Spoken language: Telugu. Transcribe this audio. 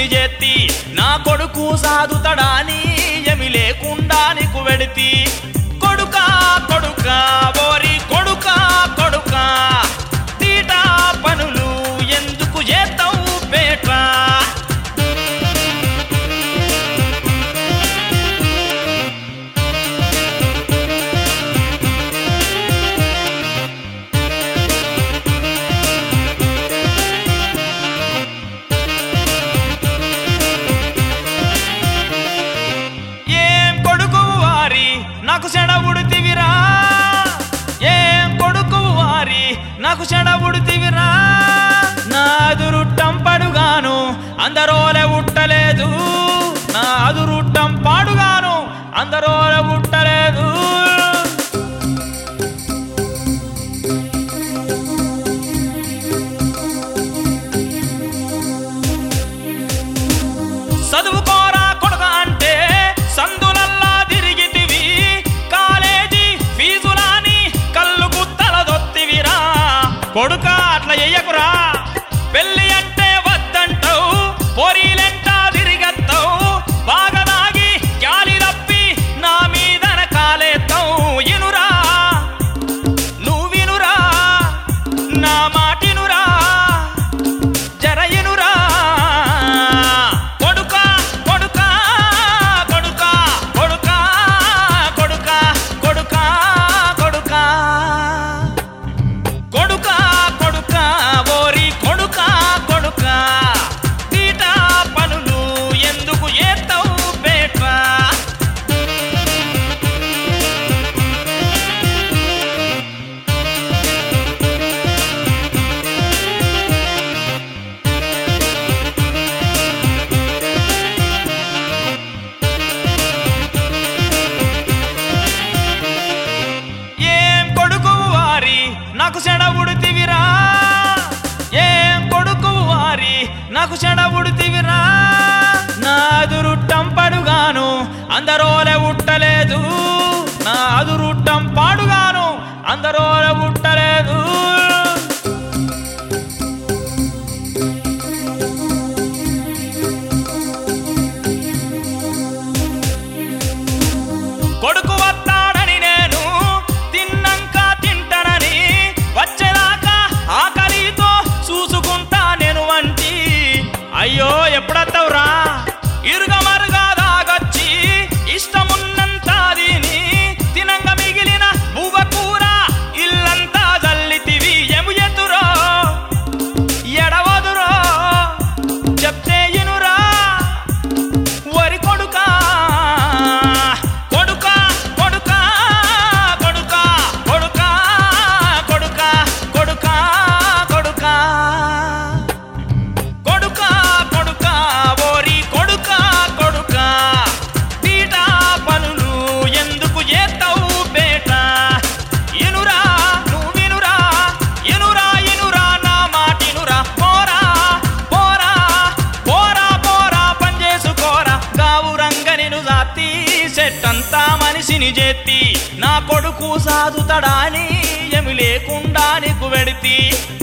మనిషిని చేతి నా కొడుకు సాదుతడాని ఎమి లేకుండా నీకు వెడితి కొడుకా కొడుకా ఓరి కొడుకా కొడుకా తీటా పనులు ఎందుకు చేస్తావు పేట్రా ఏం కొడుకు వారి నాకు చెడబుడితివిరా ఏం కొడుకు వారి నాకు చెడబుడితివిరా నా అదురుట్టం పడుగాను అందరోలే ఉట్టలేదు నా అదురుట్టం పాడుగాను అందరోలే ఉట్టలేదు చదువుకోరా కొడుక అంటే సందులల్లా తిరిగితివి కాలేజీ ఫీజులాని కళ్ళు గుత్తల దొత్తివిరా కొడుక అట్లా చెయ్యకురా పెళ్ళి అంటే వద్దంటావు పొరీలెంట తిరిగత్తావు బాగా దాగి గాలి తప్పి నా మీదన కాలేస్తావు ఇనురా నువ్వినురా నా మాటినురా జరయనురా కొడుక కొడుక కొడుక కొడుక కొడుక కొడుక కొడుక కొడుక కొడుక ఓరి కొడుక కొడుక తీట పనులు ఎందుకు ఏత్తవు బేట్రా ఏం కొడుకు వారి నాకు చెడబుడితివిరా ఏం కొడుకు వారి నాకు చెడబుడితివిరా నా అదురుట్టం పడుగాను అందరోలే ఉట్టలేదు నా అదురుట్టం పాడుగాను అందరోలే ఉట్టలేదు కొడుకు వస్తాడని నేను తిన్నంక తింటానని వచ్చేదాకా ఆకలితో చూసుకుంటా నేను వంటి అయ్యో ఎప్పుడత్తవురా ఇరుగ మరుగా దాగొచ్చి ఇష్టమున్నంత తిని తినంగ మిగిలిన బువ్వ కూర ఇల్లంతా జల్లితివి ఎము ఎతురో ఎడవదురో చెప్తే ఇనురా వరి కొడుక కొడుక కొడుక కొడుక కొడుక కొడుక కొడుక కొడుక కొడుక కొడుక ఓరి కొడుక కొడుక తీట పనులు ఎందుకు చేస్తావు బేట ఇనురా నువ్వినురా ఇనురా ఇనురా నా మాటినురా పోరా పోరా పోరా పోరా పనిచేసుకోరా గావురంగ నేను జాతి చెట్టంతా మనిషిని చేతి నా కొడుకు సాదుతడాని ఎమి లేకుండా నీకు వెడితి